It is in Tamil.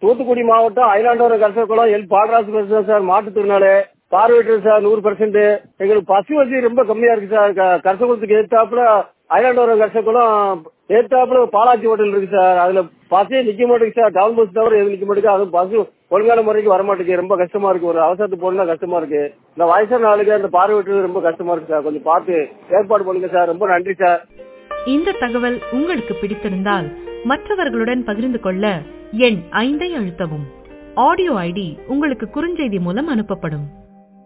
தூத்துக்குடி மாவட்டம் அயலாண்டவரம் கரசக்குளம் எல் பாலராசு பேசுறேன் சார் மாற்றுத்திறனாளி பார்வையற்றர் சார் நூறு பர்சன்ட் எங்களுக்கு பசு வசதி ரொம்ப கம்மியா இருக்கு சார் க- கரசகுளத்துக்கு ஏத்தாப்புல அயலாண்டவரம் கரசக்குளம் ஏத்தாப்புல பாலாஜி ஹோட்டல் இருக்கு சார் அதுல பஸ்ஸே நிக்க மாட்டேங்குது சார் டவுன் பஸ் தவிர எதுவும் நிக்க மாட்டேங்குது அதுவும் பஸ் ஒழுங்கான முறைக்கு வர மாட்டேங்குது ரொம்ப கஷ்டமா இருக்கு ஒரு அவசரத்துக்கு போனா கஷ்டமா இருக்கு இந்த வயசான ஆளுங்க இந்த பார்வையற்றது ரொம்ப கஷ்டமா இருக்கு சார் கொஞ்சம் பார்த்து ஏற்பாடு பண்ணுங்க சார் ரொம்ப நன்றி சார் இந்த தகவல் உங்களுக்கு பிடித்திருந்தால் மற்றவர்களுடன் பகிர்ந்து கொள்ள எண் ஐந்தை அழுத்தவும் ஆடியோ ஐடி உங்களுக்கு குறுஞ்செய்தி மூலம் அனுப்பப்படும்